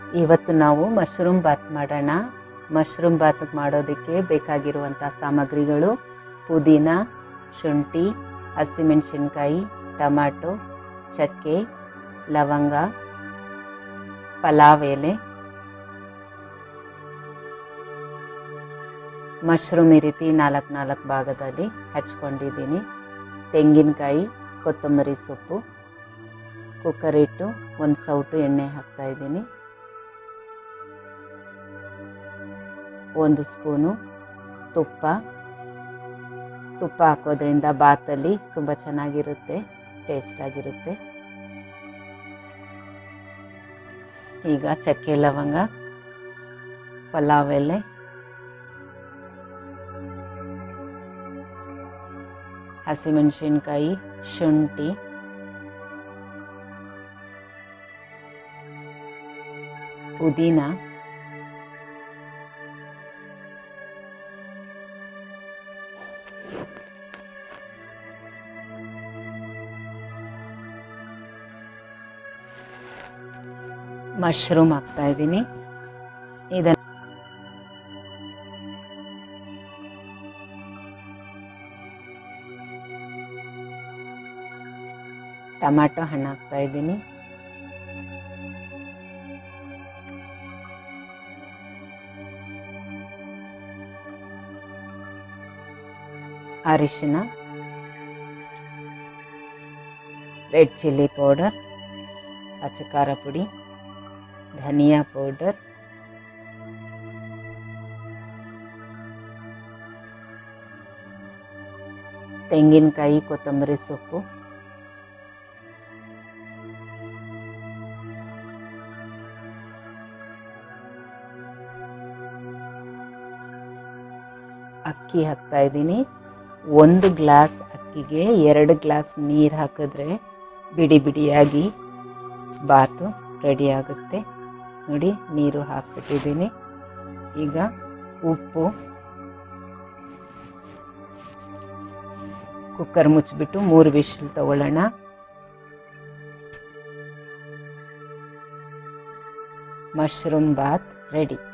ಇವತ್ತು ನಾವು ಮಶ್ರೂಮ್ ಬಾತ್ ಮಾಡೋಣ ಮಶ್ರೂಮ್ ಬಾತ್ ಮಾಡೋದಕ್ಕೆ ಬೇಕಾಗಿರುವಂಥ ಸಾಮಗ್ರಿಗಳು ಪುದೀನ ಶುಂಠಿ ಹಸಿಮೆಣಸಿನ್ಕಾಯಿ ಟಮಾಟೊ ಚಕ್ಕೆ ಲವಂಗ ಪಲಾವ್ ಎಲೆ ಮಶ್ರೂಮ್ ಈ ರೀತಿ ನಾಲ್ಕು ನಾಲ್ಕು ಭಾಗದಲ್ಲಿ ಹಚ್ಕೊಂಡಿದ್ದೀನಿ ತೆಂಗಿನಕಾಯಿ ಕೊತ್ತಂಬರಿ ಸೊಪ್ಪು ಕುಕ್ಕರ್ ಇಟ್ಟು ಒಂದು ಸೌಟು ಎಣ್ಣೆ ಹಾಕ್ತಾ ಇದ್ದೀನಿ ಒಂದು ಸ್ಪೂನು ತುಪ್ಪ ತುಪ್ಪ ಹಾಕೋದ್ರಿಂದ ಬಾತಲ್ಲಿ ತುಂಬ ಚೆನ್ನಾಗಿರುತ್ತೆ ಟೇಸ್ಟಾಗಿರುತ್ತೆ ಈಗ ಚಕ್ಕೆ ಲವಂಗ ಪಲಾವ್ ಎಲೆ ಹಸಿಮೆಣಸಿನ್ಕಾಯಿ ಶುಂಠಿ ಪುದೀನ ಮಶ್ರೂಮ್ ಹಾಕ್ತಾ ಇದ್ದೀನಿ ಇದನ್ನು ಟೊಮ್ಯಾಟೊ ಹಣ್ಣು ಹಾಕ್ತಾ ಇದ್ದೀನಿ ಅರಿಶಿನ ರೆಡ್ ಚಿಲ್ಲಿ ಪೌಡರ್ ಅಚಕಾರ ಪುಡಿ ಧನಿಯಾ ಪೌಡರ್ ತೆಂಗಿನಕಾಯಿ ಕೊತ್ತಂಬರಿ ಸೊಪ್ಪು ಅಕ್ಕಿ ಹಾಕ್ತಾ ಇದ್ದೀನಿ ಒಂದು ಗ್ಲಾಸ್ ಅಕ್ಕಿಗೆ ಎರಡು ಗ್ಲಾಸ್ ನೀರು ಹಾಕಿದ್ರೆ ಬಿಡಿ ಬಿಡಿಯಾಗಿ ಬಾತು ರೆಡಿ ಆಗುತ್ತೆ ನೋಡಿ ನೀರು ಹಾಕ್ಬಿಟ್ಟಿದ್ದೀನಿ ಈಗ ಉಪ್ಪು ಕುಕ್ಕರ್ ಮುಚ್ಚಿಬಿಟ್ಟು ಮೂರು ವಿಶಲ್ ತಗೊಳ್ಳೋಣ ಮಶ್ರೂಮ್ ಬಾತ್ ರೆಡಿ